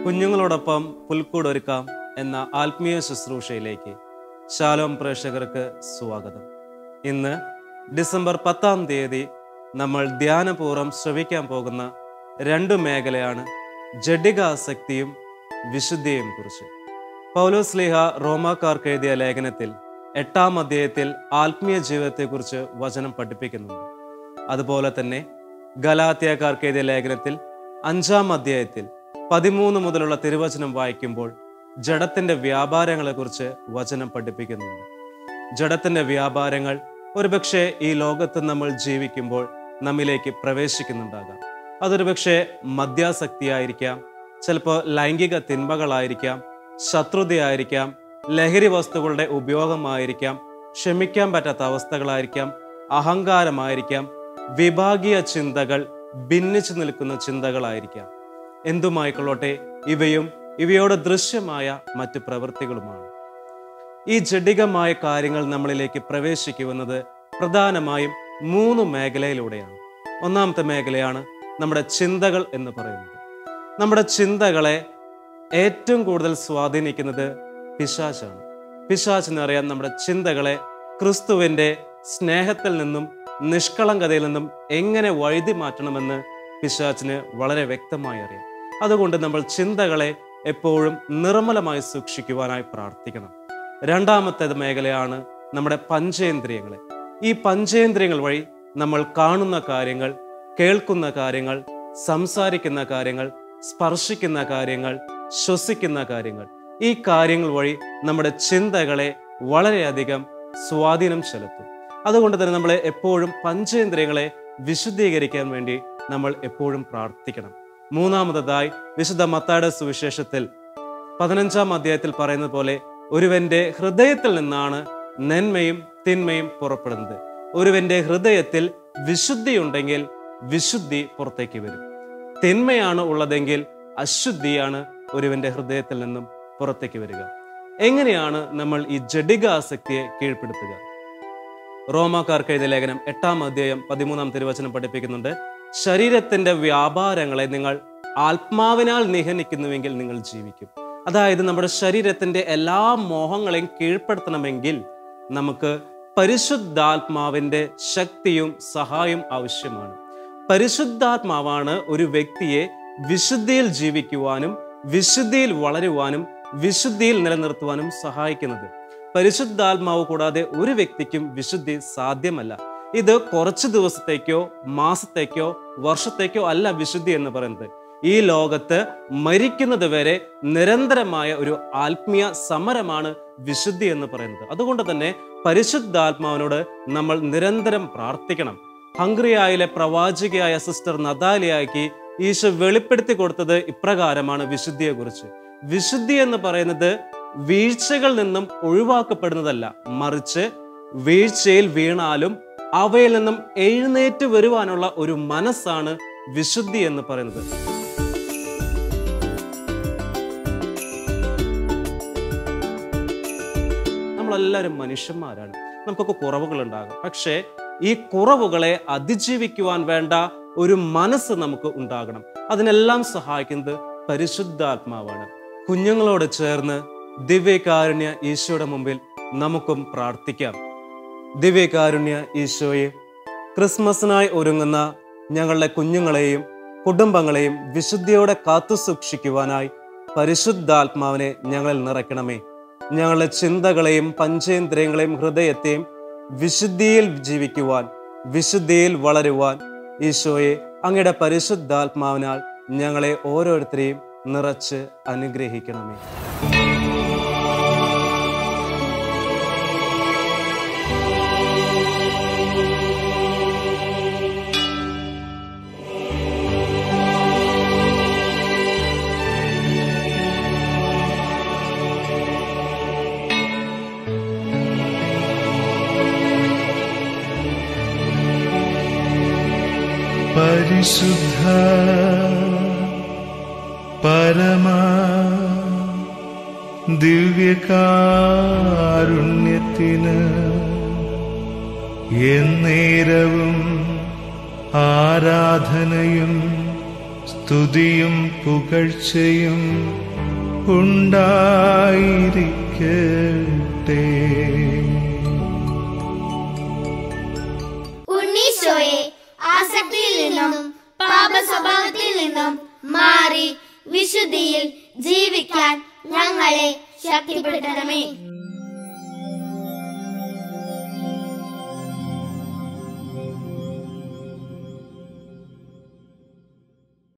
കുഞ്ഞുങ്ങളോടൊപ്പം പുൽക്കൂടൊരുക്കാം എന്ന ആത്മീയ ശുശ്രൂഷയിലേക്ക് ശാലോം പ്രേക്ഷകർക്ക് സ്വാഗതം ഇന്ന് ഡിസംബർ പത്താം തീയതി നമ്മൾ ധ്യാനപൂർവ്വം ശ്രവിക്കാൻ പോകുന്ന രണ്ട് മേഖലയാണ് ജഡികാസക്തിയും വിശുദ്ധിയും കുറിച്ച് പൗലോസ് ലീഹ റോമാക്കാർക്ക് എഴുതിയ ലേഖനത്തിൽ എട്ടാം അധ്യായത്തിൽ ആത്മീയ ജീവിതത്തെക്കുറിച്ച് വചനം പഠിപ്പിക്കുന്നുണ്ട് അതുപോലെ തന്നെ ഗലാത്യക്കാർക്ക് എഴുതിയ ലേഖനത്തിൽ അഞ്ചാം അധ്യായത്തിൽ പതിമൂന്ന് മുതലുള്ള തിരുവചനം വായിക്കുമ്പോൾ ജഡത്തിന്റെ വ്യാപാരങ്ങളെക്കുറിച്ച് വചനം പഠിപ്പിക്കുന്നുണ്ട് ജഡത്തിന്റെ വ്യാപാരങ്ങൾ ഒരുപക്ഷെ ഈ ലോകത്ത് നമ്മൾ ജീവിക്കുമ്പോൾ നമ്മിലേക്ക് പ്രവേശിക്കുന്നുണ്ടാകാം അതൊരുപക്ഷെ മദ്യാസക്തിയായിരിക്കാം ചിലപ്പോൾ ലൈംഗിക തിന്മകളായിരിക്കാം ശത്രുതയായിരിക്കാം ലഹരി വസ്തുക്കളുടെ ഉപയോഗമായിരിക്കാം ക്ഷമിക്കാൻ പറ്റാത്ത അവസ്ഥകളായിരിക്കാം അഹങ്കാരമായിരിക്കാം വിഭാഗീയ ചിന്തകൾ ഭിന്നിച്ചു നിൽക്കുന്ന ചിന്തകളായിരിക്കാം എന്തുമായിക്കൊള്ളട്ടെ ഇവയും ഇവയോട് ദൃശ്യമായ മറ്റു പ്രവൃത്തികളുമാണ് ഈ ജഡികമായ കാര്യങ്ങൾ നമ്മളിലേക്ക് പ്രവേശിക്കുമെന്നത് പ്രധാനമായും മൂന്ന് മേഖലയിലൂടെയാണ് ഒന്നാമത്തെ മേഖലയാണ് നമ്മുടെ ചിന്തകൾ എന്ന് പറയുന്നത് നമ്മുടെ ചിന്തകളെ ഏറ്റവും കൂടുതൽ സ്വാധീനിക്കുന്നത് പിശാചാണ് പിശാചിനറിയാൻ നമ്മുടെ ചിന്തകളെ ക്രിസ്തുവിൻ്റെ സ്നേഹത്തിൽ നിന്നും നിഷ്കളങ്കതയിൽ നിന്നും എങ്ങനെ വഴുതി മാറ്റണമെന്ന് പിശാച്ചിന് വളരെ വ്യക്തമായി അറിയാം അതുകൊണ്ട് നമ്മൾ ചിന്തകളെ എപ്പോഴും നിർമ്മലമായി സൂക്ഷിക്കുവാനായി പ്രാർത്ഥിക്കണം രണ്ടാമത്തേത് മേഖലയാണ് നമ്മുടെ പഞ്ചേന്ദ്രിയങ്ങളെ ഈ പഞ്ചേന്ദ്രിയങ്ങൾ വഴി നമ്മൾ കാണുന്ന കാര്യങ്ങൾ കേൾക്കുന്ന കാര്യങ്ങൾ സംസാരിക്കുന്ന കാര്യങ്ങൾ സ്പർശിക്കുന്ന കാര്യങ്ങൾ ശ്വസിക്കുന്ന കാര്യങ്ങൾ ഈ കാര്യങ്ങൾ വഴി നമ്മുടെ ചിന്തകളെ വളരെയധികം സ്വാധീനം ചെലുത്തും അതുകൊണ്ട് തന്നെ നമ്മളെ എപ്പോഴും പഞ്ചേന്ദ്രിയങ്ങളെ വിശുദ്ധീകരിക്കാൻ വേണ്ടി നമ്മൾ എപ്പോഴും പ്രാർത്ഥിക്കണം മൂന്നാമതായി വിശുദ്ധ മത്തായുടെ സുവിശേഷത്തിൽ പതിനഞ്ചാം അധ്യായത്തിൽ പറയുന്നത് പോലെ ഒരുവന്റെ ഹൃദയത്തിൽ നിന്നാണ് നന്മയും തിന്മയും പുറപ്പെടുന്നത് ഒരുവന്റെ ഹൃദയത്തിൽ വിശുദ്ധിയുണ്ടെങ്കിൽ വിശുദ്ധി പുറത്തേക്ക് വരും തിന്മയാണ് ഉള്ളതെങ്കിൽ അശുദ്ധിയാണ് ഒരുവന്റെ ഹൃദയത്തിൽ നിന്നും പുറത്തേക്ക് വരിക എങ്ങനെയാണ് നമ്മൾ ഈ ജഡികാസക്തിയെ കീഴ്പ്പെടുത്തുക റോമാക്കാർക്ക് എഴുതിയ ലേഖനം എട്ടാം അധ്യായം പതിമൂന്നാം തിരുവചനം പഠിപ്പിക്കുന്നുണ്ട് ശരീരത്തിന്റെ വ്യാപാരങ്ങളെ നിങ്ങൾ ആത്മാവിനാൽ നിഹനിക്കുന്നുവെങ്കിൽ നിങ്ങൾ ജീവിക്കും അതായത് നമ്മുടെ ശരീരത്തിന്റെ എല്ലാ മോഹങ്ങളെയും കീഴ്പ്പെടുത്തണമെങ്കിൽ നമുക്ക് പരിശുദ്ധാത്മാവിന്റെ ശക്തിയും സഹായവും ആവശ്യമാണ് പരിശുദ്ധാത്മാവാണ് ഒരു വ്യക്തിയെ വിശുദ്ധിയിൽ ജീവിക്കുവാനും വിശുദ്ധിയിൽ വളരുവാനും വിശുദ്ധിയിൽ നിലനിർത്തുവാനും സഹായിക്കുന്നത് പരിശുദ്ധാത്മാവ് കൂടാതെ ഒരു വ്യക്തിക്കും വിശുദ്ധി സാധ്യമല്ല ഇത് കുറച്ച് ദിവസത്തേക്കോ മാസത്തേക്കോ വർഷത്തേക്കോ അല്ല വിശുദ്ധി എന്ന് പറയുന്നത് ഈ ലോകത്ത് മരിക്കുന്നത് വരെ നിരന്തരമായ ഒരു ആത്മീയ സമരമാണ് വിശുദ്ധി എന്ന് പറയുന്നത് അതുകൊണ്ട് തന്നെ പരിശുദ്ധാത്മാവിനോട് നമ്മൾ നിരന്തരം പ്രാർത്ഥിക്കണം ഹംഗ്രിയായിലെ പ്രവാചികയായ സിസ്റ്റർ നദാലിയാക്കി ഈശോ വെളിപ്പെടുത്തി കൊടുത്തത് ഇപ്രകാരമാണ് വിശുദ്ധിയെക്കുറിച്ച് വിശുദ്ധി എന്ന് പറയുന്നത് വീഴ്ചകളിൽ നിന്നും ഒഴിവാക്കപ്പെടുന്നതല്ല മറിച്ച് വീഴ്ചയിൽ വീണാലും അവയിൽ നിന്നും എഴുന്നേറ്റ് വരുവാനുള്ള ഒരു മനസ്സാണ് വിശുദ്ധി എന്ന് പറയുന്നത് നമ്മളെല്ലാവരും മനുഷ്യന്മാരാണ് നമുക്കൊക്കെ കുറവുകൾ ഉണ്ടാകും പക്ഷേ ഈ കുറവുകളെ അതിജീവിക്കുവാൻ വേണ്ട ഒരു മനസ്സ് നമുക്ക് ഉണ്ടാകണം അതിനെല്ലാം സഹായിക്കുന്നത് പരിശുദ്ധാത്മാവാണ് കുഞ്ഞുങ്ങളോട് ചേർന്ന് ദിവ്യകാരുണ്യ ഈശോയുടെ മുമ്പിൽ നമുക്കും പ്രാർത്ഥിക്കാം ദിവ്യകാരുണ്യ ഈശോയെ ക്രിസ്മസിനായി ഒരുങ്ങുന്ന ഞങ്ങളുടെ കുഞ്ഞുങ്ങളെയും കുടുംബങ്ങളെയും വിശുദ്ധിയോടെ കാത്തു സൂക്ഷിക്കുവാനായി പരിശുദ്ധാത്മാവിനെ ഞങ്ങളിൽ നിറയ്ക്കണമേ ഞങ്ങളുടെ ചിന്തകളെയും പഞ്ചേന്ദ്രിയങ്ങളെയും ഹൃദയത്തെയും വിശുദ്ധിയിൽ ജീവിക്കുവാൻ വിശുദ്ധിയിൽ വളരുവാൻ ഈശോയെ അങ്ങയുടെ പരിശുദ്ധാത്മാവിനാൽ ഞങ്ങളെ ഓരോരുത്തരെയും നിറച്ച് അനുഗ്രഹിക്കണമേ പരിശുദ്ധ പരമ ദിവ്യകാരുണ്യത്തിന് എന്നേരവും ആരാധനയും സ്തുതിയും പുകഴ്ചയും ഉണ്ടായിരിക്കട്ടെ ഉണ്ണീശോയെ ആസക്തിയിൽ നിന്നും പാപ സ്വഭാവത്തിൽ നിന്നും മാറി വിശുദ്ധിയിൽ ജീവിക്കാൻ ഞങ്ങളെ ശക്തിപ്പെടുത്തണമേ